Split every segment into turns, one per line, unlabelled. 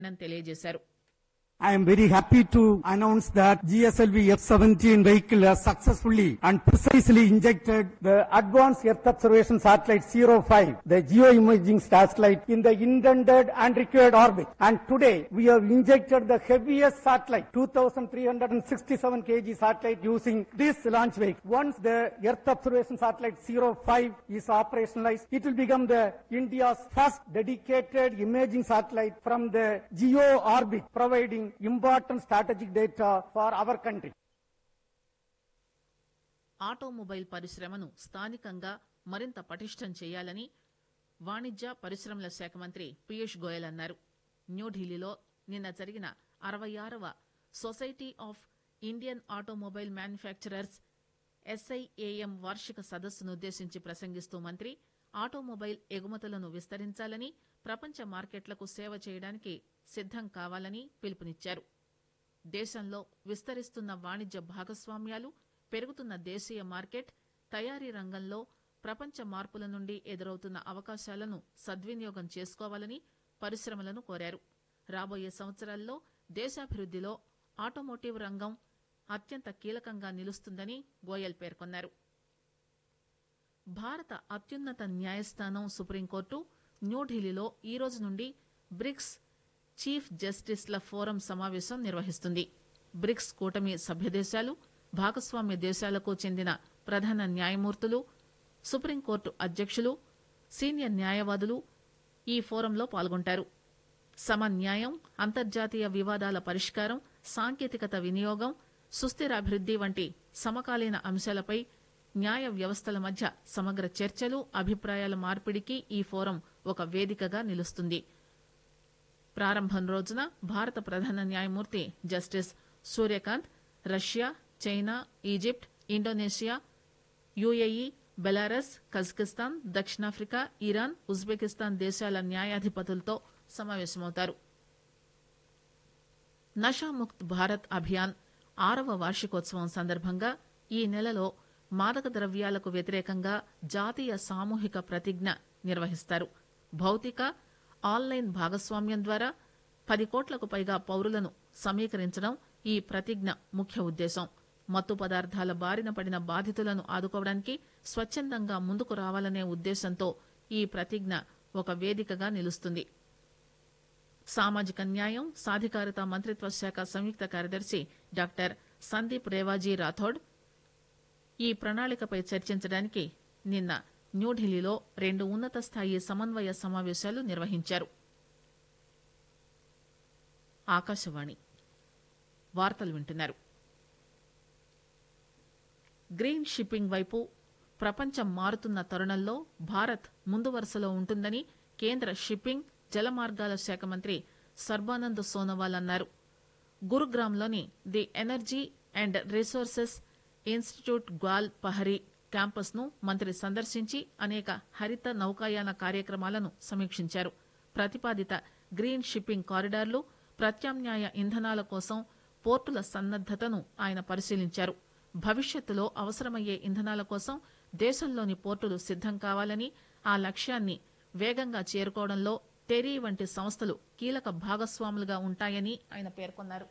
అని తెలియజేశారు
I am very happy to announce that GSLV F-17 vehicle has successfully and precisely injected the Advanced Earth Observation Satellite 05, the geoimaging satellite, in the intended and required orbit. And today, we have injected the heaviest satellite, 2,367 kg satellite using this launch vehicle. Once the Earth Observation Satellite 05 is operationalized, it will become the India's first dedicated imaging satellite from the geo orbit, providing important strategic data for our country.
Automobile పరిశ్రమను స్థానికంగా మరింత పటిష్టం చేయాలని వాణిజ్య పరిశ్రమల శాఖ మంత్రి పీయూష్ గోయల్ అన్నారు న్యూఢిల్లీలో నిన్న జరిగిన అరవై ఆరవ society of Indian automobile manufacturers SIAM వార్షిక సదస్సును ఉద్దేశించి ప్రసంగిస్తూ మంత్రి ఆటోమొబైల్ ఎగుమతులను విస్తరించాలని ప్రపంచ మార్కెట్లకు సేవ చేయడానికి సిద్దం కావాలని పిలుపునిచ్చారు దేశంలో విస్తరిస్తున్న వాణిజ్య భాగస్వామ్యాలు పెరుగుతున్న దేశీయ మార్కెట్ తయారీ రంగంలో ప్రపంచ మార్పుల నుండి ఎదురవుతున్న అవకాశాలను సద్వినియోగం చేసుకోవాలని పరిశ్రమలను కోరారు రాబోయే సంవత్సరాల్లో దేశాభివృద్దిలో ఆటోమోటివ్ రంగం అత్యంత కీలకంగా నిలుస్తుందని గోయల్ పేర్కొన్నారు భారత అత్యున్నత న్యాయస్థానం సుప్రీంకోర్టు న్యూఢిల్లీలో ఈ రోజు నుండి బ్రిక్స్ చీఫ్ జస్టిస్ల ఫోరం సమావేశం నిర్వహిస్తుంది బ్రిక్స్ కూటమి సభ్యదేశాలు భాగస్వామ్య దేశాలకు చెందిన ప్రధాన న్యాయమూర్తులు సుప్రీంకోర్టు అధ్యక్షులు సీనియర్ న్యాయవాదులు ఈ ఫోరంలో పాల్గొంటారు సమన్యాయం అంతర్జాతీయ వివాదాల పరిష్కారం సాంకేతికత వినియోగం సుస్థిరాభివృద్ది వంటి సమకాలీన అంశాలపై న్యాయ వ్యవస్థల మధ్య సమగ్ర చర్చలు అభిప్రాయాల మార్పిడికి ఈ ఫోరం ఒక వేదికగా నిలుస్తుంది ప్రారంభం రోజున భారత ప్రధాన న్యాయమూర్తి justice Suryakant Russia China Egypt Indonesia UAE Belarus Kazakhstan దక్షిణాఫ్రికా ఇరాన్ ఉజ్బెకిస్తాన్ దేశాల న్యాయాధిపతులతో సమావేశమవుతారు నషాముక్త్ భారత్ అభియాన్ ఆరవ వార్షికోత్సవం సందర్భంగా ఈ నెలలో మాదక ద్రవ్యాలకు వ్యతిరేకంగా జాతీయ సామూహిక ప్రతిజ్ఞ నిర్వహిస్తారు భౌతిక ఆన్లైన్ భాగస్వామ్యం ద్వారా పది కోట్లకు పైగా పౌరులను సమీకరించడం ఈ ప్రతిజ్ఞ ముఖ్య ఉద్దేశం మత్తు పదార్థాల బారిన పడిన బాధితులను ఆదుకోవడానికి స్వచ్ఛందంగా ముందుకు రావాలనే ఉద్దేశంతో ఈ ప్రతిజ్ఞ ఒక వేదికగా నిలుస్తుంది సామాజిక న్యాయం సాధికారత మంత్రిత్వ శాఖ సంయుక్త కార్యదర్శి డాక్టర్ సందీప్ రేవాజీ రాథోడ్ ఈ ప్రణాళికపై చర్చించడానికి నిన్న న్యూఢిల్లీలో రెండు ఉన్నత స్థాయి సమన్వయ సమావేశాలు నిర్వహించారు ఆకాశవాణి వార్తలు వింటున్నారు గ్రీన్ షిప్పింగ్ వైపు ప్రపంచం మారుతున్న తరుణంలో భారత్ ముందు వరుసలో ఉంటుందని కేంద్ర షిప్పింగ్ జలమార్గాల శాఖ మంత్రి సర్బానంద్ సోనోవాల్ అన్నారు గురుగ్రామ్లోని the energy and resources institute Gwal Pahari campus ను మంత్రి సందర్శించి అనేక హరిత నౌకాయాన కార్యక్రమాలను సమీక్షించారు ప్రతిపాదిత గ్రీన్ షిప్పింగ్ కారిడార్లు ప్రత్యామ్నాయ ఇంధనాల కోసం పోర్టుల సన్నద్దతను ఆయన పరిశీలించారు భవిష్యత్తులో అవసరమయ్యే ఇంధనాల కోసం దేశంలోని పోర్టులు సిద్దం కావాలని ఆ లక్ష్యాన్ని వేగంగా చేరుకోవడంలో టెరీ వంటి సంస్థలు కీలక భాగస్వాములుగా ఉంటాయని ఆయన పేర్కొన్నారు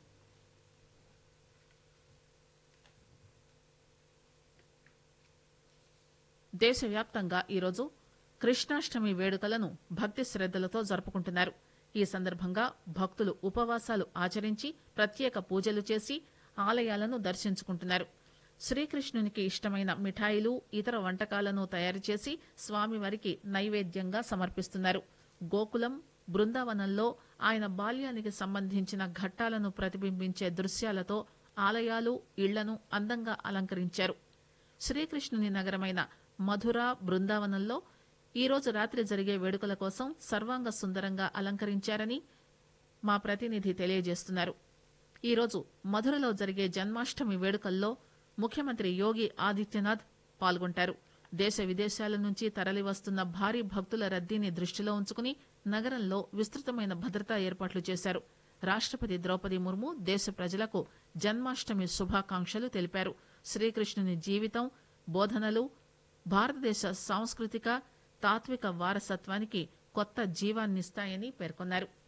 దేశవ్యాప్తంగా ఈరోజు కృష్ణాష్టమి వేడుకలను భక్తి శ్రద్దలతో జరుపుకుంటున్నారు ఈ సందర్భంగా భక్తులు ఉపవాసాలు ఆచరించి ప్రత్యేక పూజలు చేసి ఆలయాలను దర్శించుకుంటున్నారు శ్రీకృష్ణునికి ఇష్టమైన మిఠాయిలు ఇతర వంటకాలను తయారు చేసి స్వామివారికి నైవేద్యంగా సమర్పిస్తున్నారు గోకులం బృందావనంలో ఆయన బాల్యానికి సంబంధించిన ఘట్టాలను ప్రతిబింబించే దృశ్యాలతో ఆలయాలు ఇళ్లను అందంగా అలంకరించారు శ్రీకృష్ణుని నగరమైన మధుర బృందావనంలో ఈ రోజు రాత్రి జరిగే వేడుకల కోసం సర్వాంగ సుందరంగా అలంకరించారని మా ప్రతినిధి తెలియజేస్తున్నారు ఈ రోజు మధురలో జరిగే జన్మాష్టమి వేడుకల్లో ముఖ్యమంత్రి యోగి ఆదిత్యనాథ్ పాల్గొంటారు దేశ విదేశాల నుంచి తరలివస్తున్న భారీ భక్తుల రద్దీని దృష్టిలో ఉంచుకుని నగరంలో విస్తృతమైన భద్రతా ఏర్పాట్లు చేశారు రాష్టపతి ద్రౌపది ముర్ము దేశ ప్రజలకు జన్మాష్టమి శుభాకాంక్షలు తెలిపారు శ్రీకృష్ణుని జీవితం బోధనలు భారతదేశ సాంస్కృతిక తాత్విక వారసత్వానికి కొత్త జీవాన్నిస్తాయని పేర్కొన్నారు